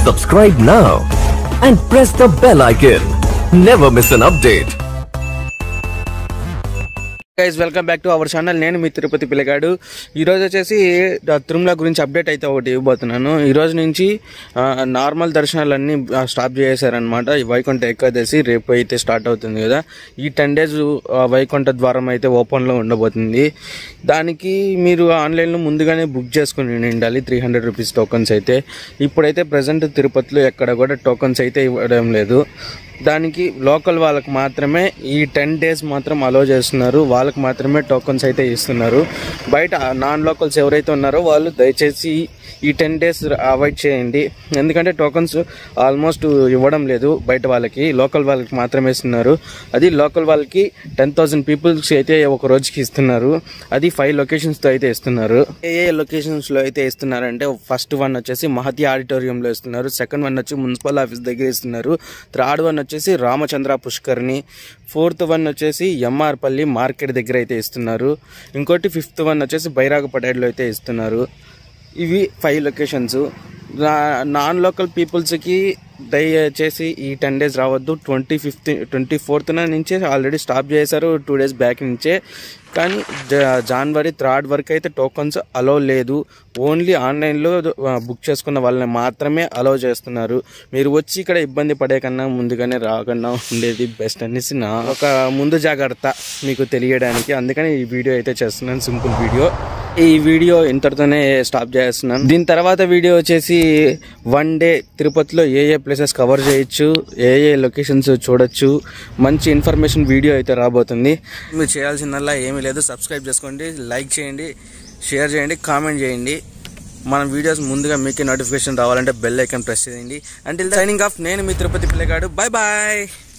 Subscribe now and press the bell icon. Never miss an update. Guys welcome back to our channel నేను మీ తిరుపతి పిల్లగాడు ఈరోజు వచ్చేసి ఆ తిరుమల గురించి అప్డేట్ అయితే ఒకటి ఇవ్వబోతున్నాను ఈ రోజు నుంచి ఆ, నార్మల్ దర్శనాలన్నీ ఆ, స్టాప్ చేశారనమాట ఈ వైకుంఠ ఏకాదశి రేపు అయితే స్టార్ట్ అవుతుంది కదా ఈ టెన్ డేస్ ఆ, వైకుంఠ ద్వారం అయితే ఓపెన్లో ఉండబోతుంది దానికి మీరు ఆన్లైన్లో ముందుగానే బుక్ చేసుకుని ఉండాలి త్రీ హండ్రెడ్ రూపీస్ టోకన్స్ అయితే ఇప్పుడైతే ప్రజెంట్ తిరుపతిలో ఎక్కడ కూడా టోకన్స్ అయితే ఇవ్వడం లేదు దానికి లోకల్ వాళ్ళకి మాత్రమే ఈ టెన్ డేస్ మాత్రం అలో చేస్తున్నారు వాళ్ళకి మాత్రమే టోకన్స్ అయితే ఇస్తున్నారు బయట నాన్ లోకల్స్ ఎవరైతే ఉన్నారో వాళ్ళు దయచేసి ఈ టెన్ డేస్ అవాయిడ్ చేయండి ఎందుకంటే టోకన్స్ ఆల్మోస్ట్ ఇవ్వడం లేదు బయట వాళ్ళకి లోకల్ వాళ్ళకి మాత్రమే ఇస్తున్నారు అది లోకల్ వాళ్ళకి టెన్ థౌసండ్ పీపుల్స్ అయితే ఒక రోజుకి ఇస్తున్నారు అది ఫైవ్ లొకేషన్స్తో అయితే ఇస్తున్నారు ఏ ఏ లొకేషన్స్లో అయితే ఇస్తున్నారంటే ఫస్ట్ వన్ వచ్చేసి మహతి ఆడిటోరియంలో ఇస్తున్నారు సెకండ్ వన్ వచ్చి మున్సిపల్ ఆఫీస్ దగ్గర ఇస్తున్నారు థర్డ్ వన్ వచ్చేసి రామచంద్ర పుష్కర్ని ఫోర్త్ వన్ వచ్చేసి ఎంఆర్పల్లి మార్కెట్ దగ్గర అయితే ఇస్తున్నారు ఇంకోటి ఫిఫ్త్ వన్ వచ్చేసి బైరాగపటేడ్లో అయితే ఇస్తున్నారు ఇవి ఫైవ్ లొకేషన్స్ నాన్ లోకల్ పీపుల్స్కి దయచేసి ఈ టెన్ డేస్ రావద్దు ట్వంటీ ఫిఫ్త్ ట్వంటీ ఫోర్త్న నుంచే ఆల్రెడీ స్టాప్ చేశారు టూ డేస్ బ్యాక్ నుంచే కానీ జ- జనవరి థర్డ్ వరకు అయితే టోకన్స్ అలో లేదు ఓన్లీ ఆన్లైన్లో బుక్ చేసుకున్న వాళ్ళని మాత్రమే అలో చేస్తున్నారు మీరు వచ్చి ఇక్కడ ఇబ్బంది పడే కన్నా ముందుగానే రాకుండా ఉండేది బెస్ట్ అనేసి నా ఒక ముందు జాగ్రత్త మీకు తెలియడానికి అందుకని ఈ వీడియో అయితే చేస్తున్నాను సింపుల్ వీడియో ఈ వీడియో ఇంతటితోనే స్టాప్ చేస్తున్నాను దీని తర్వాత వీడియో వచ్చేసి వన్ డే తిరుపతిలో ఏ ఏ ప్లేసెస్ కవర్ చేయొచ్చు ఏ ఏ లొకేషన్స్ చూడొచ్చు మంచి ఇన్ఫర్మేషన్ వీడియో అయితే రాబోతుంది మీరు చేయాల్సిందల్లా ఏమీ లేదు సబ్స్క్రైబ్ చేసుకోండి లైక్ చేయండి షేర్ చేయండి కామెంట్ చేయండి మన వీడియోస్ ముందుగా మీకే నోటిఫికేషన్ రావాలంటే బెల్ ఐకాన్ ప్రెస్ చేయండి అంటిల్ సైనింగ్ ఆఫ్ నేను మీ తిరుపతి పిల్లగాడు బాయ్ బాయ్